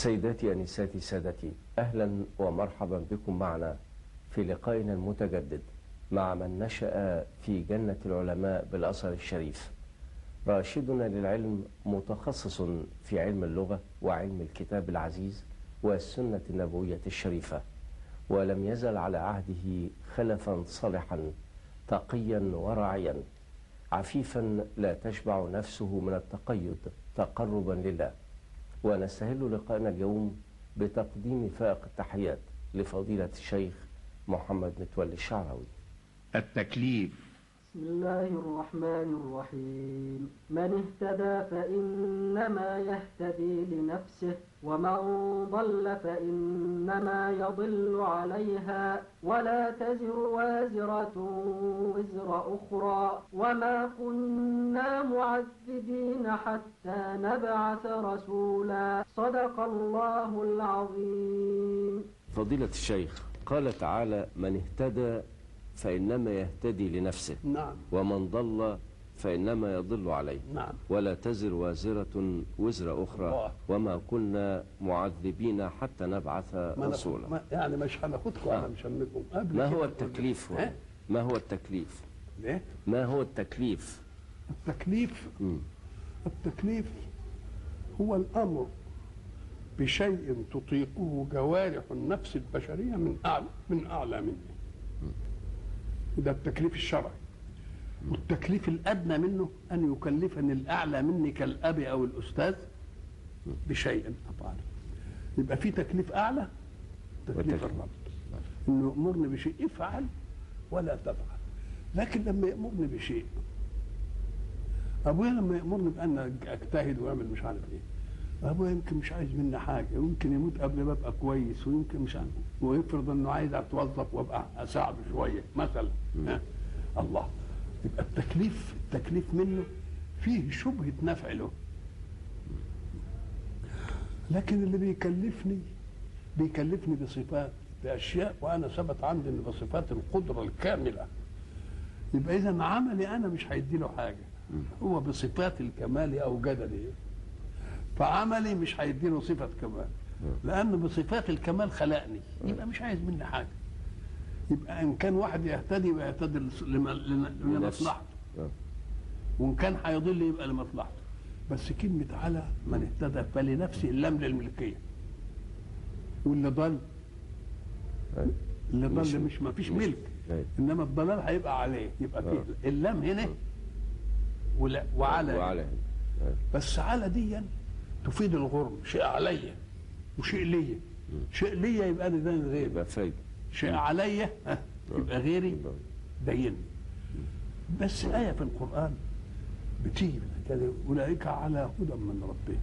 سيداتي أنساتي سادتي أهلا ومرحبا بكم معنا في لقائنا المتجدد مع من نشأ في جنة العلماء بالأثر الشريف راشدنا للعلم متخصص في علم اللغة وعلم الكتاب العزيز والسنة النبوية الشريفة ولم يزل على عهده خلفا صالحا تقيا ورعيا عفيفا لا تشبع نفسه من التقيد تقربا لله ونستهل لقاءنا اليوم بتقديم فائق التحيات لفضيلة الشيخ محمد متولي الشعراوي التكليف بسم الله الرحمن الرحيم من اهتدى فإنما يهتدي لنفسه ومن ضل فإنما يضل عليها ولا تزر وازرة وزر أخرى وما كنا معذبين حتى نبعث رسولا صدق الله العظيم فضيلة الشيخ قال تعالى من اهتدى فإنما يهتدي لنفسه نعم ومن ضل فإنما يضل عليه نعم ولا تزر وازرة وزر أخرى الله. وما كنا معذبين حتى نبعث ما أنا- رسولا ما يعني مش هناخدكم آه. على مشمكم قبل ما كده هو قلنا- التكليف هنا؟ ها؟ ما هو التكليف ليه؟ ما هو التكليف التكليف مم. التكليف هو الامر بشيء تطيقه جوارح النفس البشريه من اعلى من اعلى منه ده التكليف الشرعي والتكليف الادنى منه ان يكلفني الاعلى مني كالاب او الاستاذ بشيء افعله يبقى في تكليف اعلى تكليف وتكليف. الرب انه يامرني بشيء افعل ولا تفعل لكن لما يامرني بشيء ابويا لما يامرني بان اجتهد واعمل مش عارف ايه ابويا يمكن مش عايز مني حاجه ويمكن يموت قبل ما ابقى كويس ويمكن مش عارف ويفرض انه عايز اتوظف وابقى اساعده شويه مثلا ها؟ الله يبقى التكليف التكليف منه فيه شبهه نفع له لكن اللي بيكلفني بيكلفني بصفات باشياء وانا ثبت عندي ان بصفات القدره الكامله يبقى اذا عملي انا مش هيدي له حاجه هو بصفات الكمال اوجد لي فعملي مش هيدي له صفه كمال لان بصفات الكمال خلقني يبقى مش عايز مني حاجه يبقى ان كان واحد يهتدي يبقى يهتدي لس- لم- لن- لمصلحته آه. وان كان هيضل يبقى لمصلحته بس كلمه على من اهتدى فلنفسه اللام للملكيه واللي ضل أيوة. اللي مش- ضل مش ما فيش مش- ملك أيوة. انما الضلال هيبقى عليه يبقى آه. فيه اللام هنا ولا وعلى وعلى آه. بس على دي تفيد الغرم شيء عليا وشيء ليا شيء ليا يبقى انا دين غيري يبقى فايدة شيء عليا ها، يبقى غيري دين بس آية في القرآن بتيجي من كده أولئك على هدى من ربهم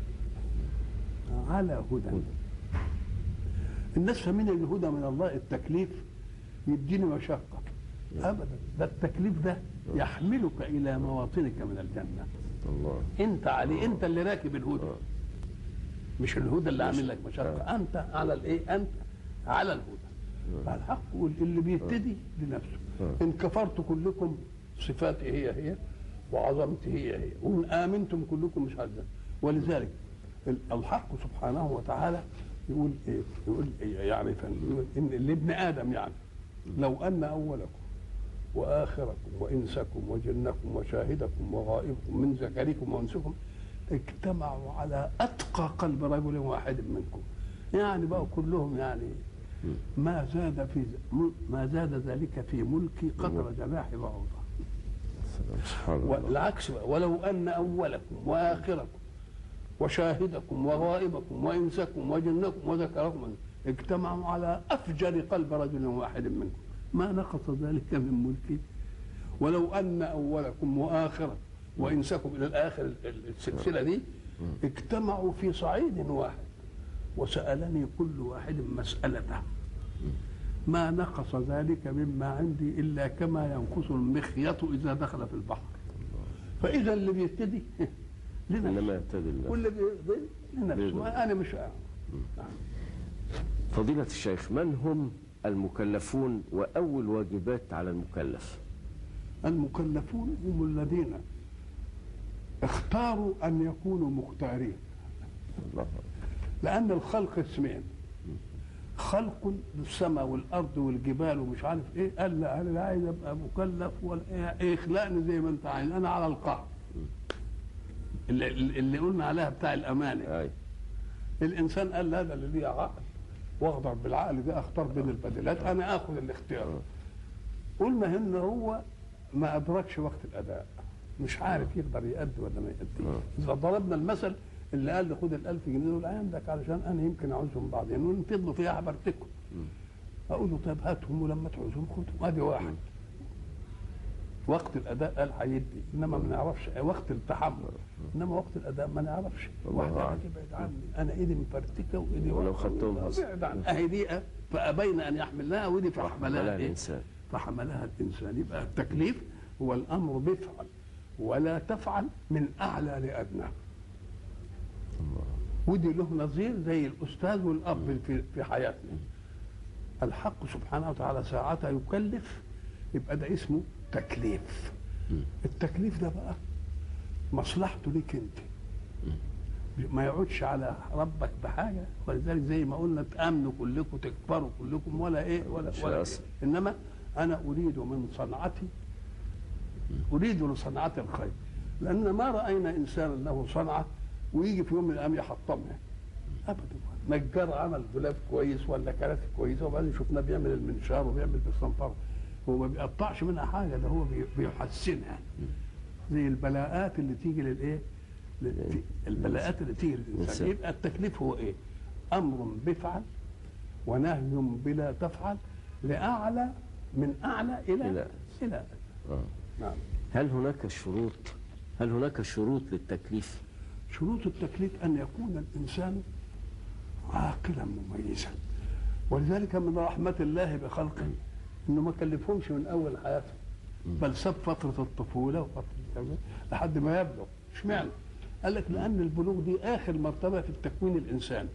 على هدى الناس فاهمين ان الهدى من الله التكليف يديني مشقة أبدا ده التكليف ده يحملك إلى مواطنك من الجنة الله انت عليه انت اللي راكب الهدى مش الهدى اللي عامل لك مشقه انت على الايه انت على الهدى فالحق يقول اللي بيهتدي لنفسه ان كفرت كلكم صفاتي هي هي وعظمتي هي هي وان امنتم كلكم مش عايز ولذلك ال- الحق سبحانه وتعالى يقول ايه يقول إيه يعني فن- يقول ان لابن ادم يعني لو ان اولكم واخركم وانسكم وجنكم وشاهدكم وغائبكم من ذكركم وانسكم اجتمعوا على اتقى قلب رجل واحد منكم يعني بقوا كلهم يعني ما زاد في ما زاد ذلك في ملكي قدر جناح بعوضه سبحان الله والعكس بقى ولو ان اولكم واخركم وشاهدكم وغائبكم وانسكم وجنكم وذكركم اجتمعوا على افجر قلب رجل واحد منكم ما نقص ذلك من ملكي ولو ان اولكم واخركم وانسكم الى الاخر السلسله دي اجتمعوا في صعيد واحد وسالني كل واحد مسالته ما نقص ذلك مما عندي الا كما ينقص المخيط اذا دخل في البحر فاذا اللي بيهتدي لنفسه إنما يهتدي الله واللي بيضل لنفسه بيضل. انا مش نعم. فضيلة الشيخ من هم المكلفون وأول واجبات على المكلف المكلفون هم الذين اختاروا ان يكونوا مختارين الله لان الخلق اسمين خلق للسماء والارض والجبال ومش عارف ايه قال لا انا لا عايز ابقى مكلف ولا ايه إيه، اخلقني زي ما انت عايز انا على القهر اللي, اللي قلنا عليها بتاع الامانه أي الانسان قال لا ده اللي ليه عقل واقدر بالعقل ده اختار بين البديلات انا اخذ الاختيار قلنا ان هو ما ادركش وقت الاداء مش عارف يقدر يأدي ولا ما يأدي اذا ضربنا المثل اللي قال لي خد ال1000 جنيه دول عندك علشان انا يمكن اعوزهم بعدين ونفضلوا فيها حبرتكم اقول له طيب هاتهم ولما تعوزهم خدهم ادي واحد وقت الاداء قال هيدي انما ما نعرفش وقت التحمل انما وقت الاداء ما نعرفش الله واحد أعلم. يبعد عني انا ايدي مفرتكه وايدي ولو واقفة. خدتهم هز- ابعد عن اهي دي فابين ان يحملنها ودي فحملها فحملها إيه؟ الإنسان. فحملها الانسان يبقى التكليف هو الامر بفعل ولا تفعل من اعلى لادنى ودي له نظير زي الاستاذ والاب في في حياتنا الحق سبحانه وتعالى ساعتها يكلف يبقى ده اسمه تكليف التكليف ده بقى مصلحته ليك انت ما يعودش على ربك بحاجه ولذلك زي ما قلنا تامنوا كلكم تكبروا كلكم ولا ايه ولا, مش ولا إيه. أصل. انما انا اريد من صنعتي اريد لصنعتي الخير لان ما راينا انسانا له صنعه ويجي في يوم من الايام يحطمها ابدا نجار عمل دولاب كويس ولا كراسي كويسه وبعدين شفناه بيعمل المنشار وبيعمل بالصنفره هو ما بيقطعش منها حاجه ده هو بي- بيحسنها زي البلاءات اللي تيجي للايه؟ لل- البلاءات اللي تيجي للانسان الإنسان. يبقى التكليف هو ايه؟ امر بفعل ونهي بلا تفعل لاعلى من اعلى الى إلى. الى آه. نعم هل هناك شروط هل هناك شروط للتكليف شروط التكليف ان يكون الانسان عاقلا مميزا ولذلك من رحمه الله بخلقه انه ما كلفهمش من اول حياتهم بل ساب فتره الطفوله وفتره الجامعة لحد ما يبلغ اشمعنى؟ قال لك لان البلوغ دي اخر مرتبه في التكوين الانساني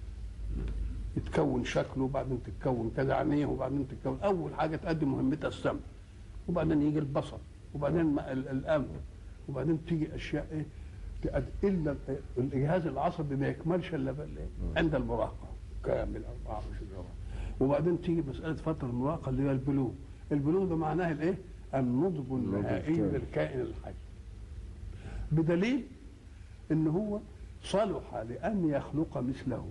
يتكون شكله وبعدين تتكون كذا عينيه وبعدين تتكون اول حاجه تقدم مهمتها السمع وبعدين يجي البصر وبعدين ما- ال- الامن وبعدين تيجي اشياء ايه تقد- الا ال- الجهاز العصبي ما يكملش الا بال- إيه؟ عند المراهقه كامل 24 سنه وبعدين تيجي مساله فتره المراهقه اللي هي البلوغ البلوغ ده معناه الايه؟ النضج النهائي الكامل. للكائن الحي بدليل ان هو صلح لان يخلق مثله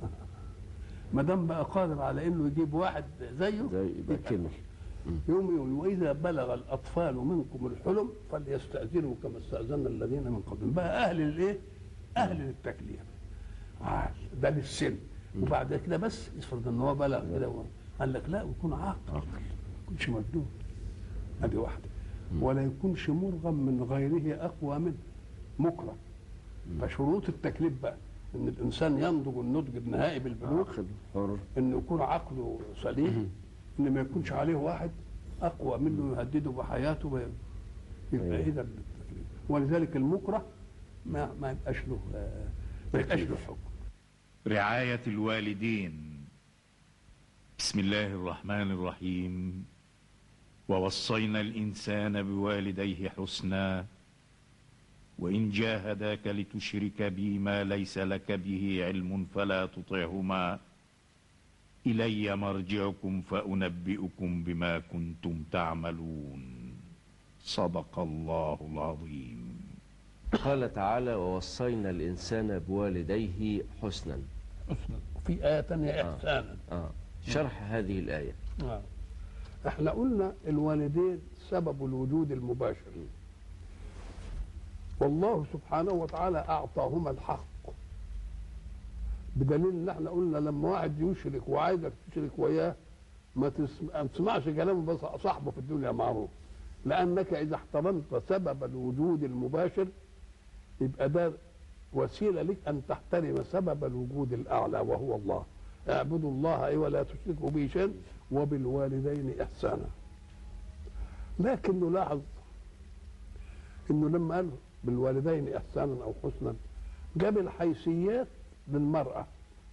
ما دام بقى قادر على انه يجيب واحد زيه زي يبقى كمل يوم يقول واذا بلغ الاطفال منكم الحلم فليستاذنوا كما استاذن الذين من قبلهم بقى اهل الايه؟ اهل للتكليف عال ده للسن وبعد كده بس افرض ان هو بلغ كده و- قال لك لا يكون عاقل ما يكونش مجنون ادي واحده ولا يكونش مرغم من غيره اقوى منه مكره فشروط التكليف بقى ان الانسان ينضج النضج النهائي بالبلوغ عاقل حر انه يكون عقله سليم ان ما يكونش عليه واحد اقوى منه يهدده بحياته وي- يبقى أيوة. اذا التكليف ولذلك المكره ما ما يبقاش له آه، ما يبقاش له حكم رعاية الوالدين بسم الله الرحمن الرحيم ووصينا الإنسان بوالديه حسنا وإن جاهداك لتشرك بي ما ليس لك به علم فلا تطعهما إلي مرجعكم فأنبئكم بما كنتم تعملون صدق الله العظيم قال تعالى ووصينا الإنسان بوالديه حسنا حسنا وفي آية تانية إحسانا آه. شرح هذه الآية آه. احنا قلنا الوالدين سبب الوجود المباشر والله سبحانه وتعالى اعطاهما الحق بدليل ان احنا قلنا لما واحد يشرك وعايزك تشرك وياه ما تسم- ما تسمعش كلامه بس صاحبه في الدنيا معروف لانك اذا احترمت سبب الوجود المباشر يبقى ده وسيله لك ان تحترم سبب الوجود الاعلى وهو الله اعبدوا الله اي ولا تشركوا به شيئا وبالوالدين احسانا لكن نلاحظ انه لما قال بالوالدين احسانا او حسنا جاب الحيثيات للمراه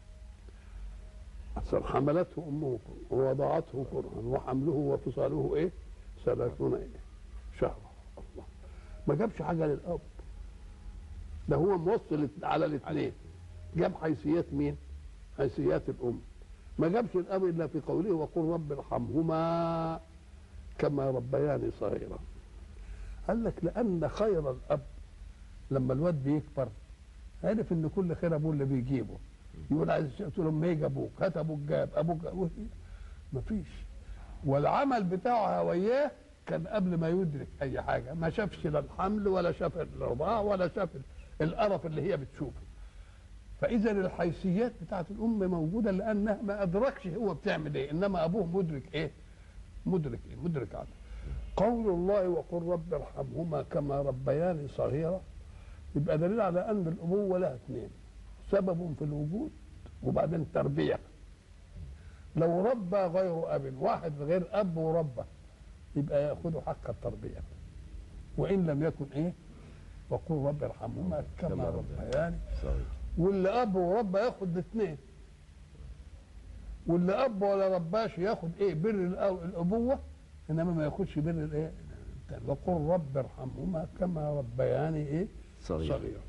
أصل حملته امه كرها ووضعته كرها وحمله وفصاله ايه؟ ثلاثون ايه؟ شهرا الله ما جابش حاجه للاب ده هو موصل على الاثنين جاب حيثيات مين حيثيات الام ما جابش الاب الا في قوله وقل رب ارحمهما كما ربياني صغيرا قال لك لان خير الاب لما الواد بيكبر عرف ان كل خير ابوه اللي بيجيبه يقول عايز قلت له ما يجي ابوك هات ابوك جاب ابوك جاب مفيش والعمل بتاعه وياه كان قبل ما يدرك اي حاجه ما شافش لا الحمل ولا شاف الرضاعه ولا شاف القرف اللي هي بتشوفه فاذا الحيثيات بتاعت الام موجوده لانها ما ادركش هو بتعمل ايه انما ابوه مدرك ايه مدرك ايه مدرك عنه قول الله وقل رب ارحمهما كما ربياني صغيرا يبقى دليل على ان الابوه لها اثنين سبب في الوجود وبعدين تربيه لو ربى غير اب واحد غير اب وربى يبقى ياخذ حق التربيه وان لم يكن ايه وقل رب ارحمهما كما كما ربياني صحيح واللي اب وربى ياخد الاثنين واللي اب ولا رباش ياخد ايه بر الأو- الابوه انما ما ياخدش بر الايه التاني. وقل رب ارحمهما كما ربياني ايه صغير صغيرا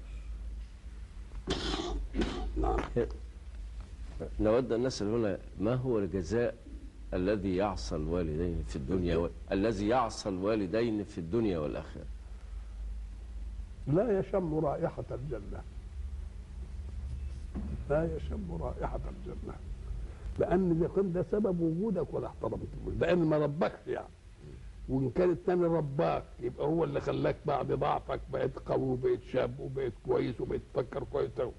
نعم نود أن نسأل هنا ما هو الجزاء الذي يعصى الوالدين في الدنيا و... الذي يعصى الوالدين في الدنيا والآخرة لا يشم رائحة الجنة لا يشم رائحة الجنة لأن ده كان ده سبب وجودك ولا احترمته لأن ما ربكش يعني وإن كان التاني رباك يبقى هو اللي خلاك بعد ضعفك بقيت قوي وبقيت شاب وبقيت كويس وبقيت تفكر كويس أوي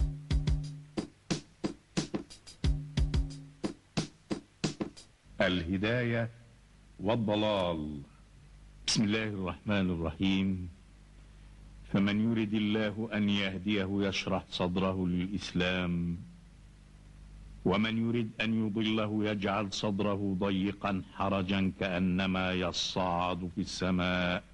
الهداية والضلال بسم الله الرحمن الرحيم فمن يرد الله أن يهديه يشرح صدره للإسلام ومن يرد أن يضله يجعل صدره ضيقا حرجا كأنما يصعد في السماء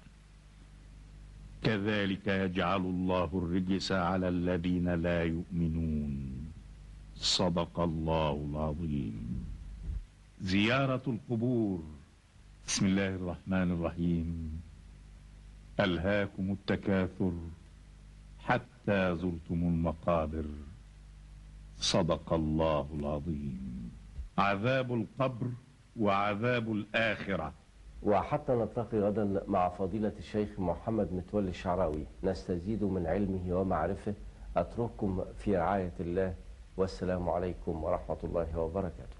كذلك يجعل الله الرجس على الذين لا يؤمنون صدق الله العظيم زيارة القبور بسم الله الرحمن الرحيم ألهاكم التكاثر حتى زرتم المقابر صدق الله العظيم عذاب القبر وعذاب الآخرة وحتى نلتقي غدا مع فضيلة الشيخ محمد متولي الشعراوي نستزيد من علمه ومعرفه أترككم في رعاية الله والسلام عليكم ورحمة الله وبركاته